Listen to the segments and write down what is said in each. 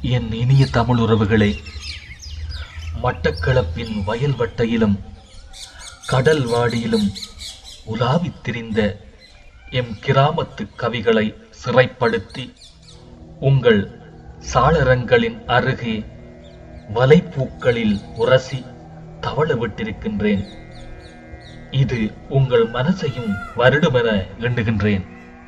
என் இனிய தமிழ் உறவுகளே மட்டக்களப்பின் வயல் வட்டையிலும் கடல் வாடியிலும் உலாவித் திரிந்த எம் கிராமத்து கவிகளை சிறைப்படுத்தி உங்கள் சாளரங்களின் அருகே வலைப்பூக்களில் உரசி தவள விட்டிருக்கின்றேன் இது உங்கள் மனசையும் வருடுமென எண்ணுகின்றேன்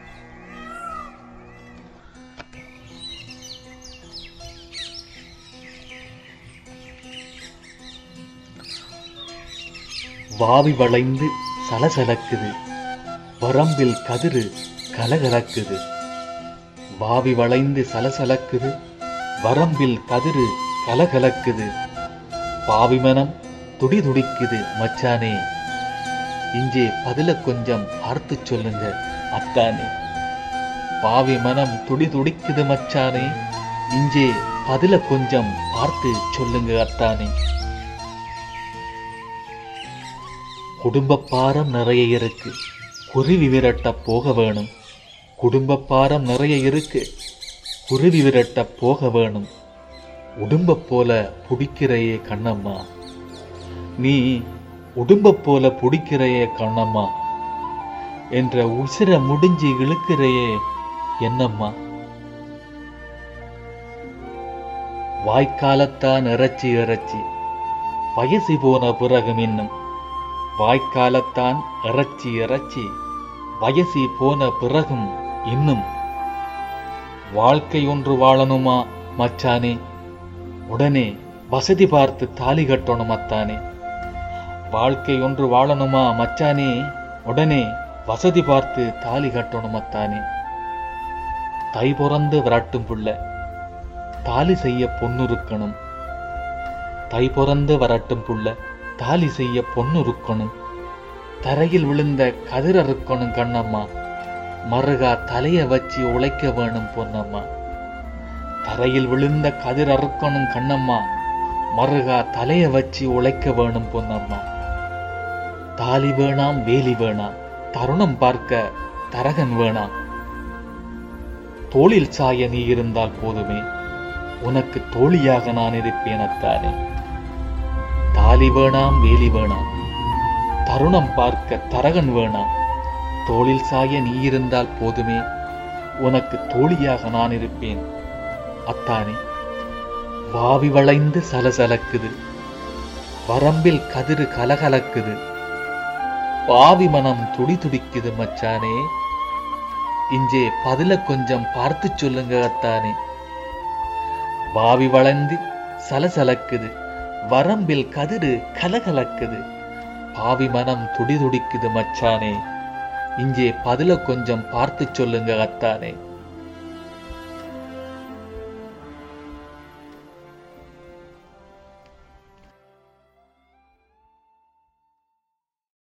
வாவி வளைந்து சலசலக்குது வரம்பில் கதிரு கலகலக்குது வாவி வளைந்து சலசலக்குது வரம்பில் கதிரு கலகலக்குது பாவிமனம் துடி துடிக்குது மச்சானே இங்கே பதில கொஞ்சம் பார்த்து சொல்லுங்க அத்தானே பாவி மனம் துடி துடிக்குது மச்சானே இங்கே பதில கொஞ்சம் பார்த்து சொல்லுங்க அத்தானே குடும்ப பாரம் நிறைய இருக்கு குருவி விரட்ட போக வேணும் குடும்ப பாரம் நிறைய இருக்கு குருவி விரட்ட போக வேணும் உடும்ப போல புடிக்கிறையே கண்ணம்மா நீ உடும்ப போல புடிக்கிறையே கண்ணம்மா என்ற உசிர முடிஞ்சு இழுக்கிறையே என்னம்மா வாய்க்காலத்தான் இறைச்சி இறைச்சி வயசு போன பிறகும் இன்னும் வாய்க்காலத்தான் இறைச்சி இறைச்சி வயசு போன பிறகும் இன்னும் வாழ்க்கை ஒன்று வாழணுமா மச்சானே உடனே வசதி பார்த்து தாலி கட்டணும் அத்தானே வாழ்க்கை ஒன்று வாழணுமா மச்சானே உடனே வசதி பார்த்து தாலி கட்டணும் அத்தானே தை பிறந்து விரட்டும் புள்ள தாலி செய்ய பொண்ணுருக்கணும் தை பிறந்து வரட்டும் புள்ள தாலி செய்ய பொண்ணுருக்கணும் தரையில் விழுந்த கதிர் அறுக்கணும் கண்ணம்மா மறுகா தலைய வச்சு உழைக்க வேணும் பொன்னம்மா தரையில் விழுந்த கதிர் அறுக்கணும் கண்ணம்மா மறுகா தலைய வச்சு உழைக்க வேணும் பொன்னம்மா தாலி வேணாம் வேலி வேணாம் தருணம் பார்க்க தரகன் வேணாம் தோளில் சாய நீ இருந்தால் போதுமே உனக்கு தோழியாக நான் இருப்பேன் அத்தானே தாலி வேணாம் வேலி வேணாம் தருணம் பார்க்க தரகன் வேணாம் தோளில் சாய நீ இருந்தால் போதுமே உனக்கு தோழியாக நான் இருப்பேன் அத்தானே வாவி வளைந்து சலசலக்குது வரம்பில் கதிரு கலகலக்குது பாவி மனம் துடி துடிக்குது மச்சானே இஞ்சே பதில கொஞ்சம் பார்த்து சொல்லுங்க அத்தானே வாவி வளைந்து சலசலக்குது வரம்பில் கதிரு கலகலக்குது பாவி மனம் துடி துடிக்குது மச்சானே இங்கே பதில கொஞ்சம் பார்த்து சொல்லுங்க அத்தானே